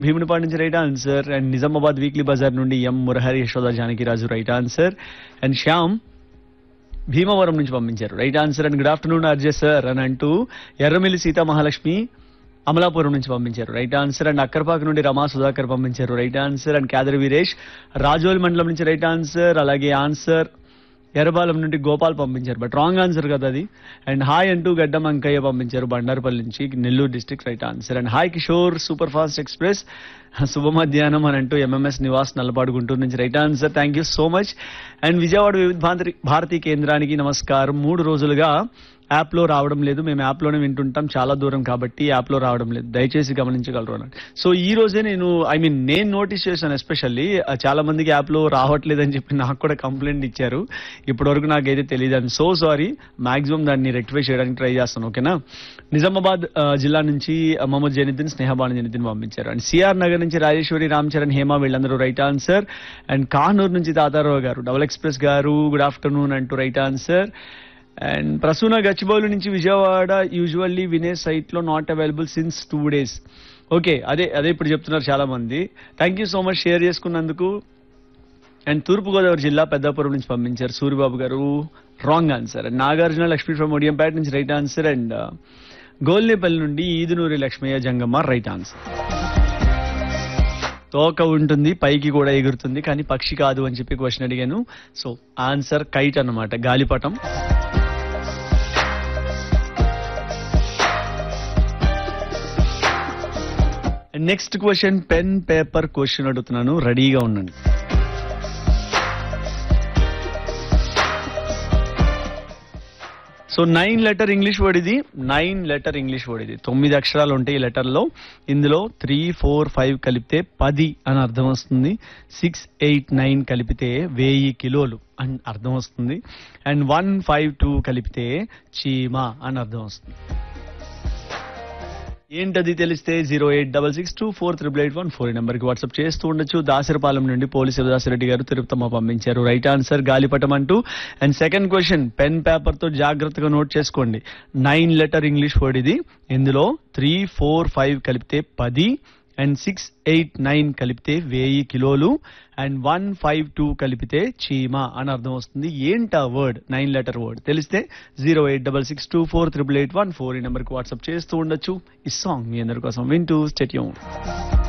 భీమునిపాడు నుంచి right answer and Nizamabad weekly బజార్ నుండి M Murahari Yashoda Janakiraju right answer and Shyam Bhimavaram నుంచి పంపించారు right answer and good afternoon అర్జయ్ సార్ అని అంటూ ఎర్రమిల్లి సీతా మహాలక్ష్మి అమలాపురం నుంచి పంపించారు రైట్ ఆన్సర్ అండ్ అక్కర్పాక నుండి రమా సుధాకర్ పంపించారు right answer and Kedar Veeresh Razole మండలం నుంచి రైట్ ఆన్సర్ అలాగే ఆన్సర్ ఎర్రబాలెం నుండి గోపాల్ పంపించారు బట్ రాంగ్ ఆన్సర్ కదా అది అండ్ హాయ్ అంటూ గడ్డం అంకయ్య పంపించారు బండారుపల్లి నుంచి Nellore district right answer and hi Kishore super fast express శుభ మధ్యాహ్నం అని అంటూ ఎంఎంఎస్ నివాస్ నల్లపాడు గుంటూరు నుంచి right answer thank you so much and Vijayawada Vividh Bharati Bharati కేంద్రానికి నమస్కారం మూడు రోజులుగా యాప్ లో రావడం లేదు మేము యాప్ లోనే వింటుంటాం చాలా దూరం కాబట్టి యాప్ లో రావడం లేదు దయచేసి గమనించగలరు అన్నాడు సో ఈ రోజే నేను ఐ మీన్ నేను నోటీస్ చేశాను ఎస్పెషల్లీ చాలా మందికి యాప్ లో రావట్లేదు అని చెప్పి నాకు కూడా కంప్లైంట్ ఇచ్చారు ఇప్పటి వరకు నాకైతే తెలియదు అండ్ సో సారీ మాక్సిమం దాన్ని రెక్టిఫై చేయడానికి ట్రై చేస్తాను ఓకేనా నిజామాబాద్ ఆ, జిల్లా నుంచి ఆ, మొహమ్మద్ జనిద్దీన్ స్నేహబాను జనిద్దీన్ పంపించారు అండ్ సిఆర్ నగర్ నుంచి రాజేశ్వరి రామ్ చరణ్ హేమ వీళ్ళందరూ రైట్ ఆన్సర్ అండ్ కానూరు నుంచి తాతారావు గారు డబుల్ ఎక్స్ప్రెస్ గారు గుడ్ ఆఫ్టర్నూన్ అంటూ right answer and Prasuna Gachibowli నుంచి విజయవాడ యూజువల్లీ వినే సైట్ లో not available since two days okay అదే అదే ఇప్పుడు చెప్తున్నారు చాలా మంది thank you so much share చేసుకున్నందుకు అండ్ తూర్పుగోదావరి జిల్లా పెద్దాపురం నుంచి పంపించారు సూర్యబాబు గారు wrong answer and Nagarjuna Lakshmi from Odiyampeta నుంచి రైట్ ఆన్సర్ అండ్ గోల్నేపల్లి నుండి ఈదునూరి లక్ష్మయ్య జంగమ్మ రైట్ ఆన్సర్ తోక ఉంటుంది పైకి కూడా ఎగురుతుంది కానీ పక్షి కాదు అని చెప్పి క్వశ్చన్ అడిగాను సో ఆన్సర్ కైట్ అన్నమాట గాలిపటం next question pen paper question అడుగుతున్నాను రెడీగా ఉండండి so nine letter English word ఇది నైన్ లెటర్ ఇంగ్లీష్ వర్డ్ ఇది తొమ్మిది అక్షరాలు ఉంటాయి ఈ లెటర్ లో ఇందులో త్రీ ఫోర్ ఫైవ్ కలిపితే పది అని అర్థం వస్తుంది సిక్స్ ఎయిట్ నైన్ కలిపితే వెయ్యి కిలోలు అని అర్థం వస్తుంది అండ్ వన్ ఫైవ్ టూ కలిపితే చీమ అని అర్థం వస్తుంది ఏంటది తెలిస్తే zero eight double six two four triple eight one four నెంబర్కి వాట్సాప్ చేస్తూ ఉండొచ్చు దాసరపాలెం నుండి పోలీస్ శివదాసరెడ్డి గారు తిరుపతమ్మ పంపించారు రైట్ ఆన్సర్ గాలిపటం అంటూ and second question pen paper తో జాగ్రత్తగా నోట్ చేసుకోండి నైన్ లెటర్ ఇంగ్లీష్ వర్డ్ ఇది ఇందులో త్రీ ఫోర్ ఫైవ్ కలిపితే పది అండ్ సిక్స్ ఎయిట్ నైన్ కలిపితే వెయ్యి కిలోలు అండ్ వన్ ఫైవ్ టూ కలిపితే చీమ అని అర్థం వస్తుంది ఏంటా వర్డ్ నైన్ లెటర్ వర్డ్ తెలిస్తే zero eight double six two four triple eight one four ఈ నెంబర్కి వాట్సాప్ చేస్తూ ఉండొచ్చు ఈ సాంగ్ మీ అందరి కోసం వింటూ స్టెట్యూన్